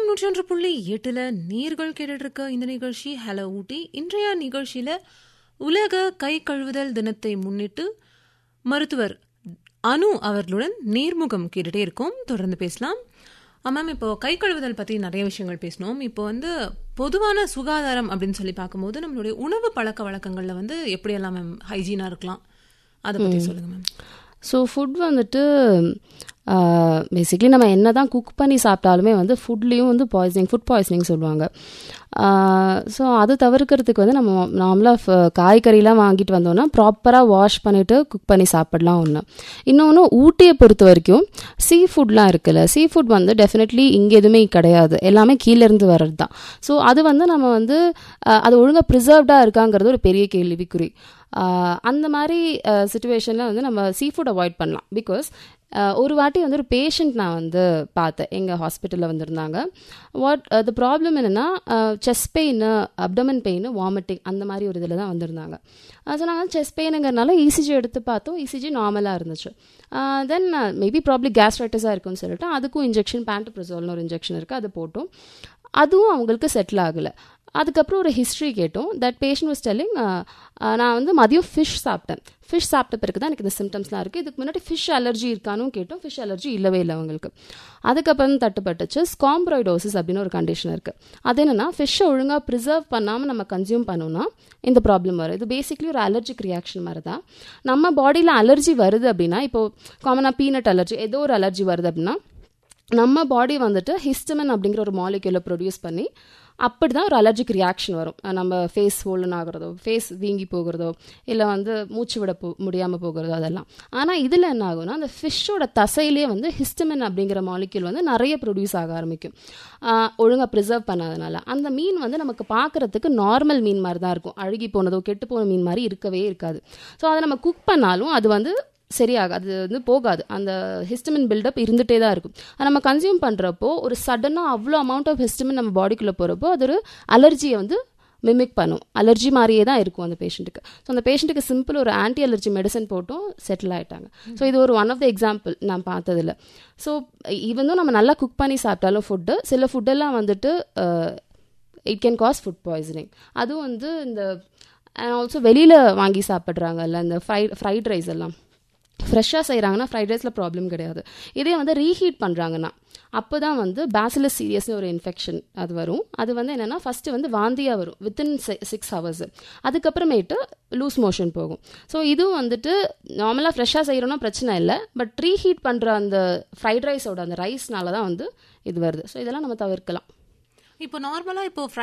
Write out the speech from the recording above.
தொண்ணூற்றி ஒன்று புள்ளி எட்டுல நீர்கள் கேட்டுட்டு இருக்க இந்த நிகழ்ச்சி ஹலோ ஊட்டி இன்றைய நிகழ்ச்சியில உலக கை கழுவுதல் தினத்தை முன்னிட்டு மருத்துவர் அனு அவர்களுடன் நேர்முகம் கேட்டுட்டே இருக்கோம் தொடர்ந்து பேசலாம் மேம் இப்போ கை கழுவுதல் பத்தி நிறைய விஷயங்கள் பேசினோம் இப்போ வந்து பொதுவான சுகாதாரம் அப்படின்னு சொல்லி பார்க்கும்போது நம்மளுடைய உணவு பழக்க வழக்கங்கள்ல வந்து எப்படியெல்லாம் மேம் ஹைஜீனா இருக்கலாம் அதை பத்தி சொல்லுங்க மேம் ஸோ ஃபுட் வந்துட்டு பேசிக்லி நம்ம என்ன தான் குக் பண்ணி சாப்பிட்டாலுமே வந்து ஃபுட்லேயும் வந்து பாய்சனிங் ஃபுட் பாய்சனிங் சொல்லுவாங்க ஸோ அது தவிர்க்கிறதுக்கு வந்து நம்ம நார்மலாக காய்கறிலாம் வாங்கிட்டு வந்தோம்னா ப்ராப்பராக வாஷ் பண்ணிவிட்டு குக் பண்ணி சாப்பிடலாம் ஒன்று இன்னொன்று ஊட்டியை பொறுத்த வரைக்கும் சீ ஃபுட்லாம் இருக்குல்ல சீ ஃபுட் வந்து டெஃபினெட்லி இங்கே எதுவுமே கிடையாது எல்லாமே கீழேருந்து வர்றது தான் ஸோ அது வந்து நம்ம வந்து அது ஒழுங்காக ப்ரிசர்வ்டாக இருக்காங்கிறது ஒரு பெரிய கேள்விக்குறி அந்த மாதிரி சுச்சுவேஷனில் வந்து நம்ம சீ ஃபுட் அவாய்ட் பண்ணலாம் பிகாஸ் ஒரு வாட்டி வந்து ஒரு பேஷண்ட் நான் வந்து பார்த்தேன் எங்கள் ஹாஸ்பிட்டலில் வந்திருந்தாங்க வாட் த ப்ராப்ளம் என்னென்னா chest pain abdomen pain vomiting அந்த மாதிரி ஒரு இதில் தான் வந்திருந்தாங்க சொன்னாங்க செஸ்ட் பெயினுங்கிறனால இசிஜி எடுத்து பார்த்தோம் இசிஜி நார்மலாக இருந்துச்சு தென் மேபி ப்ராப்ளி கேஸ்ட்ரைட்டிஸாக இருக்குன்னு சொல்லிட்டு அதுக்கும் இன்ஜெக்ஷன் பேண்ட்ப்ரசோல்னு ஒரு இன்ஜெக்ஷன் இருக்குது அது போட்டோம் அதுவும் அவங்களுக்கு செட்டில் ஆகலை அதுக்கப்புறம் ஒரு ஹிஸ்ட்ரி கேட்டோம் தட் பேஷண்ட் வாஸ் டெல்லிங் நான் வந்து மதியம் ஃபிஷ் சாப்பிட்டேன் ஃபிஷ் சாப்பிட்ட பிறகு தான் எனக்கு இந்த சிம்டம்ஸ்லாம் இருக்குது இதுக்கு முன்னாடி ஃபிஷ் அலர்ஜி இருக்கானும் கேட்டோம் ஃபிஷ் அலர்ஜி இல்லவே இல்லை அவங்களுக்கு அதுக்கப்புறம் தட்டுப்பட்டுச்சு ஸ்காம்ப்ராய்டோசிஸ் அப்படின்னு ஒரு கண்டிஷன் இருக்குது அது என்னென்னா ஃபிஷ்ஷை ஒழுங்காக ப்ரிசர்வ் பண்ணாமல் நம்ம கன்சியூம் பண்ணோம்னா இந்த ப்ராப்ளம் வரும் இது பேசிக்லி ஒரு அலர்ஜிக் ரியாக்ஷன் மாதிரி தான் நம்ம பாடியில் அலர்ஜி வருது அப்படின்னா இப்போது காமனாக பீனட் அலர்ஜி ஏதோ ஒரு அலர்ஜி வருது அப்படின்னா நம்ம பாடி வந்துட்டு ஹிஸ்டமன் அப்படிங்கிற ஒரு மாலிக்யூலை ப்ரொடியூஸ் பண்ணி அப்படி தான் ஒரு அலர்ஜிக் ரியாக்ஷன் வரும் நம்ம ஃபேஸ் ஹோல்டன் ஆகிறதோ ஃபேஸ் வீங்கி போகிறதோ இல்லை வந்து மூச்சு விட போ முடியாமல் போகிறதோ அதெல்லாம் ஆனால் இதில் என்ன ஆகும்னா அந்த ஃபிஷ்ஷோட தசையிலே வந்து ஹிஸ்டமின் அப்படிங்கிற மாலிக்யூல் வந்து நிறைய ப்ரொடியூஸ் ஆக ஆரம்பிக்கும் ஒழுங்காக ப்ரிசர்வ் பண்ணாதனால அந்த மீன் வந்து நமக்கு பார்க்குறதுக்கு நார்மல் மீன் மாதிரி தான் இருக்கும் அழுகி போனதோ கெட்டு போன மீன் மாதிரி இருக்கவே இருக்காது ஸோ அதை நம்ம குக் பண்ணாலும் அது வந்து சரியாக அது வந்து போகாது அந்த ஹிஸ்டமின் பில்டப் இருந்துகிட்டே தான் இருக்கும் நம்ம கன்சியூம் பண்ணுறப்போ ஒரு சடனாக அவ்வளோ அமௌண்ட் ஆஃப் ஹிஸ்டமின் நம்ம பாடிக்குள்ளே போகிறப்போ அது ஒரு அலர்ஜியை வந்து மிமிக் பண்ணும் அலர்ஜி மாதிரியே தான் இருக்கும் அந்த பேஷண்ட்டுக்கு ஸோ அந்த பேஷண்ட்டுக்கு சிம்பிள் ஒரு ஆன்டி அலர்ஜி மெடிசன் போட்டும் செட்டில் ஆகிட்டாங்க ஸோ இது ஒரு ஒன் ஆஃப் த எக்ஸாம்பிள் நான் பார்த்ததில் ஸோ ஈவனும் நம்ம நல்லா குக் பண்ணி சாப்பிட்டாலும் ஃபுட்டு சில ஃபுட்டெல்லாம் வந்துட்டு it can cause food poisoning அதுவும் வந்து இந்த ஆல்சோ வெளியில் வாங்கி சாப்பிட்றாங்கல்ல இந்த ஃப்ரை ஃப்ரைட் ரைஸ் எல்லாம் ஃப்ரெஷ்ஷாக செய்கிறாங்கன்னா ஃப்ரைட் ரைஸில் ப்ராப்ளம் கிடையாது இதே வந்து ரீஹீட் பண்ணுறாங்கன்னா அப்போ தான் வந்து பேசிலஸ் சீரியஸ்னு ஒரு இன்ஃபெக்ஷன் அது வரும் அது வந்து என்னென்னா ஃபஸ்ட்டு வந்து வாந்தியாக வரும் வித்தின் சிக்ஸ் ஹவர்ஸ் அதுக்கப்புறமேட்டு லூஸ் மோஷன் போகும் ஸோ இதுவும் வந்துட்டு நார்மலாக ஃப்ரெஷ்ஷாக செய்கிறோன்னா பிரச்சனை இல்லை பட் ரீஹீட் பண்ணுற அந்த ஃப்ரைட் ரைஸோட அந்த ரைஸ்னால தான் வந்து இது வருது ஸோ இதெல்லாம் நம்ம தவிர்க்கலாம் இப்போ நார்மலா இப்போ